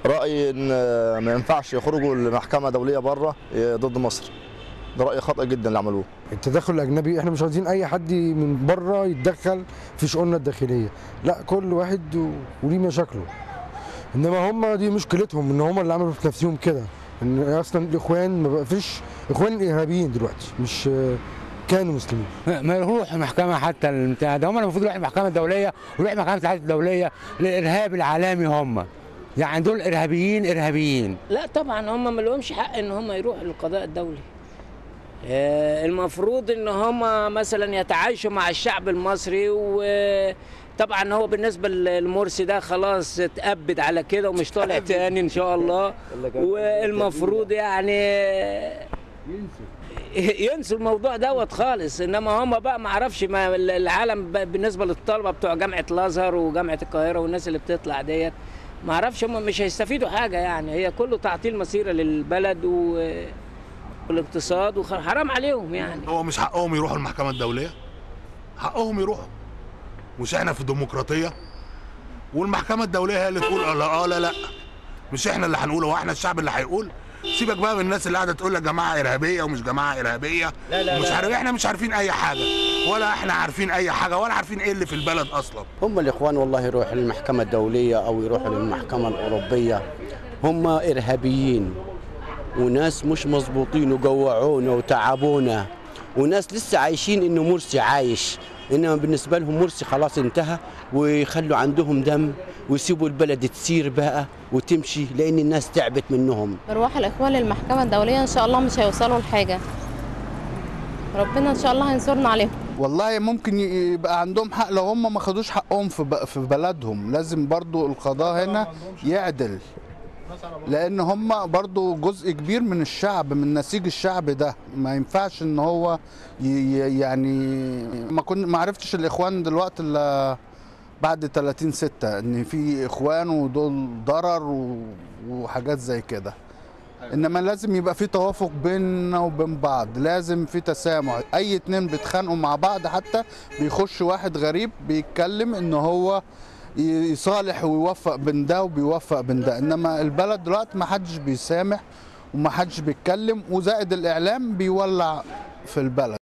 رايي ان ما ينفعش يخرجوا لمحكمه دوليه بره ضد مصر ده راي خطا جدا اللي عملوه التدخل الاجنبي احنا مش عايزين اي حد من بره يتدخل في شؤوننا الداخليه لا كل واحد و- وليه مشاكله انما هم دي مشكلتهم ان هم اللي عملوا في نفسهم كده ان اصلا الاخوان ما بقى فيش اخوان ارهابيين دلوقتي مش آه، كانوا مسلمين ما يروح المحكمة حتى البتاع ده هم المفروض يروحوا المحكمة الدولية ويروحوا محكمة العدل الدولية للإرهاب العالمي هم يعني دول إرهابيين إرهابيين لا طبعا هم ما لهمش حق ان هم يروحوا للقضاء الدولي آه، المفروض ان هم مثلا يتعايشوا مع الشعب المصري وطبعا هو بالنسبه للمرسي ده خلاص اتأبد على كده ومش طالع تاني ان شاء الله والمفروض يعني ينسوا الموضوع دوت خالص انما هم بقى ما اعرفش ما العالم بقى بالنسبه للطلبه بتوع جامعه الازهر وجامعه القاهره والناس اللي بتطلع ديت ما اعرفش هم مش هيستفيدوا حاجه يعني هي كله تعطيل مسيره للبلد و... والاقتصاد وحرام عليهم يعني هو مش حقهم يروحوا المحكمة الدولية حقهم يروحوا مش احنا في ديمقراطية والمحكمة الدولية هي اللي تقول اه لا اه لا لا مش احنا اللي هنقول هو احنا الشعب اللي هيقول سيبك بقى من الناس اللي قاعده تقول لك جماعه ارهابيه ومش جماعه ارهابيه لا لا مش لا. عارف احنا مش عارفين اي حاجه ولا احنا عارفين اي حاجه ولا عارفين ايه اللي في البلد اصلا هم الاخوان والله يروحوا للمحكمه الدوليه او يروحوا للمحكمه الاوروبيه هم ارهابيين وناس مش مظبوطين وجوعونا وتعبونا وناس لسه عايشين انه مرسي عايش انما بالنسبه لهم مرسي خلاص انتهى ويخلوا عندهم دم ويسيبوا البلد تسير بقى وتمشي لان الناس تعبت منهم مروح الاخوان للمحكمه الدوليه ان شاء الله مش هيوصلوا لحاجه ربنا ان شاء الله هينصرنا عليهم والله ممكن يبقى عندهم حق لو هم ما خدوش حقهم في ب- في بلدهم لازم برضو القضاء هنا يعدل لان هم برضو جزء كبير من الشعب من نسيج الشعب ده ما ينفعش ان هو ي- ي- يعني ما كنت ما عرفتش الاخوان دلوقتي الا بعد 30 6 ان في اخوان ودول ضرر و- وحاجات زي كده انما لازم يبقى في توافق بيننا وبين بعض لازم في تسامح اي اتنين بيتخانقوا مع بعض حتى بيخش واحد غريب بيتكلم ان هو ي- يصالح ويوفق بين ده وبيوفق بين ده انما البلد دلوقتي ما حدش بيسامح وما حدش بيتكلم وزائد الاعلام بيولع في البلد